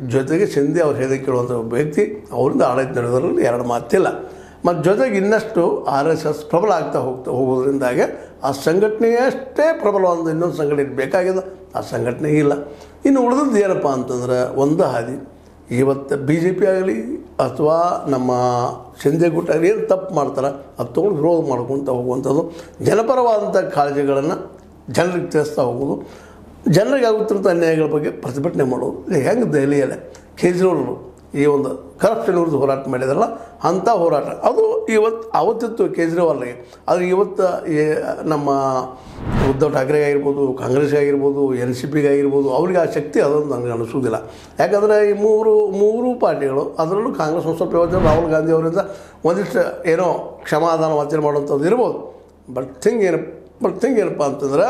ಜೊತೆಗೆ ಶಿಂದೆ ಅವ್ರು ಹೇಳಿದ ಕೇಳುವಂಥ ಒಬ್ಬ ವ್ಯಕ್ತಿ ಅವರಿಂದ ಆಡಳಿತ ನಡೆಯೋದ್ರಲ್ಲಿ ಎರಡು ಮಾತಿಲ್ಲ ಮತ್ತು ಜೊತೆಗೆ ಇನ್ನಷ್ಟು ಆರ್ ಎಸ್ ಎಸ್ ಪ್ರಬಲ ಆಗ್ತಾ ಹೋಗ್ತಾ ಹೋಗೋದ್ರಿಂದಾಗೆ ಆ ಸಂಘಟನೆಯಷ್ಟೇ ಪ್ರಬಲವಾದ ಇನ್ನೊಂದು ಸಂಘಟನೆ ಬೇಕಾಗಿದೆ ಆ ಸಂಘಟನೆ ಇಲ್ಲ ಇನ್ನು ಉಳಿದದ್ದು ಏನಪ್ಪ ಅಂತಂದ್ರೆ ಒಂದು ಹಾದಿ ಇವತ್ತು ಬಿ ಜೆ ಪಿ ಆಗಲಿ ಅಥವಾ ನಮ್ಮ ಶಿಂದೆ ಗುಟ್ಟ ಆಗಲಿ ಏನು ತಪ್ಪು ಮಾಡ್ತಾರೆ ಅದು ತೊಗೊಂಡು ವಿರೋಧ ಮಾಡ್ಕೊತ ಹೋಗುವಂಥದ್ದು ಜನಪರವಾದಂಥ ಕಾಳಜಿಗಳನ್ನು ಜನರಿಗೆ ತಿಳಿಸ್ತಾ ಹೋಗೋದು ಜನರಿಗೆ ಆಗುತ್ತಿರುವಂಥ ಅನ್ಯಾಯಗಳ ಬಗ್ಗೆ ಪ್ರತಿಭಟನೆ ಮಾಡೋದು ಈಗ ಹೆಂಗೆ ದೆಹಲಿಯಲ್ಲೇ ಕೇಜ್ರಿವಾಲ್ ಈ ಒಂದು ಕರಪ್ಷನ್ ವಿರುದ್ಧ ಹೋರಾಟ ಮಾಡಿದಾರಲ್ಲ ಅಂಥ ಹೋರಾಟ ಅದು ಇವತ್ತು ಅವತ್ತಿತ್ತು ಕೇಜ್ರಿವಾಲ್ಗೆ ಆದರೆ ಇವತ್ತು ಈ ನಮ್ಮ ಉದ್ಧವ್ ಠಾಕ್ರೆ ಆಗಿರ್ಬೋದು ಕಾಂಗ್ರೆಸ್ ಆಗಿರ್ಬೋದು ಎನ್ ಸಿ ಪಿಗೆ ಆಗಿರ್ಬೋದು ಅವ್ರಿಗೆ ಆ ಶಕ್ತಿ ಅದೊಂದು ನನಗೆ ಅನಿಸೋದಿಲ್ಲ ಯಾಕಂದರೆ ಈ ಮೂರು ಮೂರು ಪಾರ್ಟಿಗಳು ಅದರಲ್ಲೂ ಕಾಂಗ್ರೆಸ್ ಒಂದು ಸ್ವಲ್ಪ ಯೋಚನೆ ರಾಹುಲ್ ಗಾಂಧಿ ಅವರಿಂದ ಒಂದಿಷ್ಟು ಏನೋ ಕ್ಷಮಾದಾನ ವಾಚನೆ ಮಾಡುವಂಥದ್ದು ಇರ್ಬೋದು ಬಟ್ ಥಿಂಗ್ ಏನು ಬಟ್ ಥಿಂಗ್ ಏನಪ್ಪ ಅಂತಂದ್ರೆ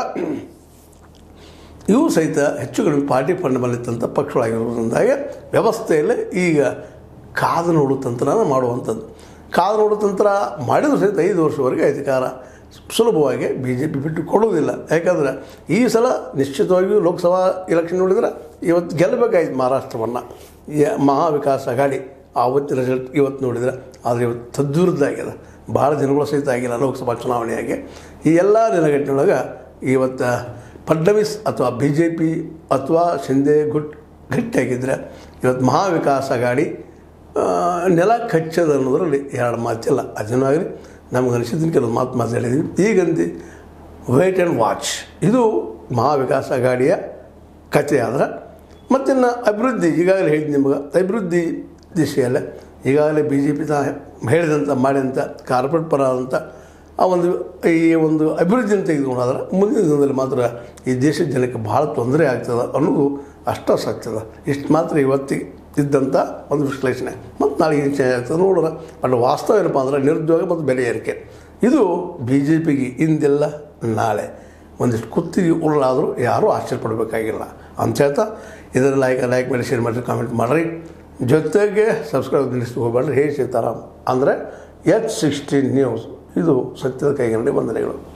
ಇವು ಸಹಿತ ಹೆಚ್ಚು ಕಡಿಮೆ ಪಾರ್ಟಿ ಫಂಡ್ ಬಂದಿತ್ತಂಥ ಪಕ್ಷಗಳಾಗಿರೋದ್ರಿಂದಾಗಿ ವ್ಯವಸ್ಥೆಯಲ್ಲಿ ಈಗ ಕಾದು ನೋಡು ತಂತ್ರನ ಮಾಡುವಂಥದ್ದು ಕಾದು ನೋಡು ತಂತ್ರ ಮಾಡಿದ್ರು ಸಹಿತ ಐದು ವರ್ಷವರೆಗೆ ಅಧಿಕಾರ ಸುಲಭವಾಗಿ ಬಿ ಜೆ ಪಿ ಬಿಟ್ಟು ಕೊಡುವುದಿಲ್ಲ ಯಾಕಂದರೆ ಈ ಸಲ ನಿಶ್ಚಿತವಾಗಿಯೂ ಲೋಕಸಭಾ ಎಲೆಕ್ಷನ್ ನೋಡಿದ್ರೆ ಇವತ್ತು ಗೆಲ್ಲಬೇಕಾಯ್ತು ಮಹಾರಾಷ್ಟ್ರವನ್ನು ಮಹಾವಿಕಾಸ್ ಅಘಾಡಿ ಆವತ್ತಿನ ರಿಸಲ್ಟ್ ಇವತ್ತು ನೋಡಿದ್ರೆ ಆದರೆ ಇವತ್ತು ತದ್ವಿರುದ್ಧ ಭಾಳ ದಿನಗಳು ಸಹಿತ ಆಗಿಲ್ಲ ಲೋಕಸಭಾ ಚುನಾವಣೆಯಾಗಿ ಈ ಎಲ್ಲ ನೆಲಗಟ್ಟಿನೊಳಗೆ ಇವತ್ತು ಫಡ್ನವೀಸ್ ಅಥವಾ ಬಿ ಜೆ ಪಿ ಅಥವಾ ಶಿಂದೆ ಗುಟ್ ಗಟ್ಟಿಯಾಗಿದ್ದರೆ ಇವತ್ತು ಮಹಾವಿಕಾಸ್ ಅಘಾಡಿ ಆ, ನೆಲ ಕಚ್ಚದ ಅನ್ನೋದರಲ್ಲಿ ಎರಡು ಮಾತಿಲ್ಲ ಅದನ್ನಾಗಲಿ ನಮ್ಗೆ ಅನಿಸಿದ್ದನ್ನು ಕೆಲವು ಮಾತು ಮಾತಾಡಿದ್ವಿ ಈಗಂದು ವೇಟ್ ಆ್ಯಂಡ್ ವಾಚ್ ಇದು ಮಹಾವಿಕಾಸ್ ಅಘಾಡಿಯ ಕಥೆ ಆದ್ರೆ ಮತ್ತಿನ್ನು ಅಭಿವೃದ್ಧಿ ಈಗಾಗಲೇ ಹೇಳಿದ್ದು ನಿಮ್ಗೆ ಅಭಿವೃದ್ಧಿ ದಿಶೆಯಲ್ಲೇ ಈಗಾಗಲೇ ಬಿ ಜೆ ಪಿ ತಾ ಹೇಳಿದಂಥ ಮಾಡಿದಂಥ ಕಾರ್ಪೊರೇಟ್ ಪರ ಆದಂಥ ಆ ಒಂದು ಈ ಒಂದು ಅಭಿವೃದ್ಧಿಯನ್ನು ತೆಗೆದುಕೊಂಡಾದ್ರೆ ಮುಂದಿನ ದಿನದಲ್ಲಿ ಮಾತ್ರ ಈ ದೇಶದ ಜನಕ್ಕೆ ಭಾಳ ತೊಂದರೆ ಆಗ್ತದೆ ಅನ್ನೋದು ಅಷ್ಟ ಸತ್ಯದ ಇಷ್ಟು ಮಾತ್ರ ಇವತ್ತಿಗೆ ಇದ್ದಂಥ ಒಂದು ವಿಶ್ಲೇಷಣೆ ಮತ್ತು ನಾಳೆ ಏನು ಚೇಂಜ್ ಆಗ್ತದೆ ನೋಡೋಣ ಬಟ್ ವಾಸ್ತವ ಏನಪ್ಪ ಅಂದ್ರೆ ನಿರುದ್ಯೋಗ ಮತ್ತು ಬೆಲೆ ಏರಿಕೆ ಇದು ಬಿ ಜೆ ಪಿಗೆ ಇಂದೆಲ್ಲ ನಾಳೆ ಒಂದಿಷ್ಟು ಕುತ್ತಿಗೆ ಉರುಳಾದರೂ ಯಾರೂ ಆಶ್ಚರ್ಯಪಡಬೇಕಾಗಿಲ್ಲ ಅಂತ ಹೇಳ್ತಾ ಇದರ ಲೈಕ್ ಲೈಕ್ ಮಾಡಿ ಶೇರ್ ಮಾಡಿರಿ ಕಾಮೆಂಟ್ ಮಾಡಿರಿ ಜೊತೆಗೆ ಸಬ್ಸ್ಕ್ರೈಬ್ ನಿಲ್ಲಿಸ್ತು ಹೋಗ್ಬೇಡ್ರಿ ಹೇ ಸೀತಾರಾಮ್ ಅಂದರೆ ಎಚ್ ಸಿಕ್ಸ್ಟೀನ್ ನ್ಯೂಸ್ ಇದು ಸತ್ಯದ ಕೈಗನ್ನಡಿ ವಂದನೆಗಳು